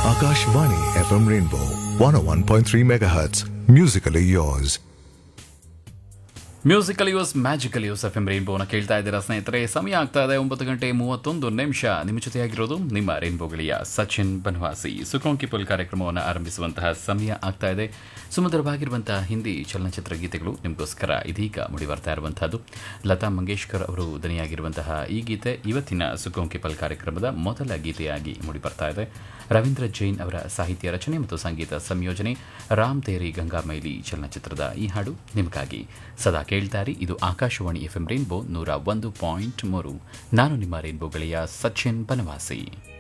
Akashvani FM Rainbow 101.3 MHz. Musically yours. Musically yours magically yours F M ರೈನ್ಬೋನ ಕೇಳ್ತಾ ಇದ್ದೀರಾ ಸ್ನೇಹಿತರೆ ಸಮಯ ಆಗ್ತಾ ಇದೆ ಒಂಬತ್ತು ಗಂಟೆ ಮೂವತ್ತೊಂದು ನಿಮಿಷ ನಿಮ್ಮ ಜೊತೆಯಾಗಿರೋದು ನಿಮ್ಮ ರೈನ್ಬೋ ಗೆಳೆಯ ಸಚಿನ್ ಬನ್ವಾಸಿ ಸುಖೋಂಕಿ ಪುಲ್ ಕಾರ್ಯಕ್ರಮವನ್ನು ಆರಂಭಿಸುವಂತಹ ಸಮಯ ಆಗ್ತಾ ಇದೆ ಸುಮಧುರವಾಗಿರುವಂತಹ ಹಿಂದಿ ಚಲನಚಿತ್ರ ಗೀತೆಗಳು ನಿಮಗೋಸ್ಕರ ಇದೀಗ ಮುಡಿ ಬರ್ತಾ ಇರುವಂತಹದ್ದು ಲತಾ ಮಂಗೇಶ್ಕರ್ ಅವರು ದನಿಯಾಗಿರುವಂತಹ ಈ ಗೀತೆ ಇವತ್ತಿನ ಸುಖೋಂಕಿ ಪಲ್ ಕಾರ್ಯಕ್ರಮದ ಮೊದಲ ಗೀತೆಯಾಗಿ ಮೂಡಿ ಬರ್ತಾ ಇದೆ ರವೀಂದ್ರ ಜೈನ್ ಅವರ ಸಾಹಿತ್ಯ ರಚನೆ ಮತ್ತು ಸಂಗೀತ ಸಂಯೋಜನೆ ರಾಮ್ ತೇರಿ ಗಂಗಾ ಮೈಲಿ ಚಲನಚಿತ್ರದ ಈ ಹಾಡು ನಿಮಗಾಗಿ ಸದಾ ಕೇಳ್ತಾರಿ ಇದು ಆಕಾಶವಾಣಿ ಎಫ್ ಎಂ ರೈನ್ಬೋ ನೂರ ಒಂದು ಪಾಯಿಂಟ್ ಮೂರು ನಾನು ನಿಮ್ಮ ರೈನ್ಬೋ ಗೆಳೆಯ ಸಚಿನ್ ಬನವಾಸಿ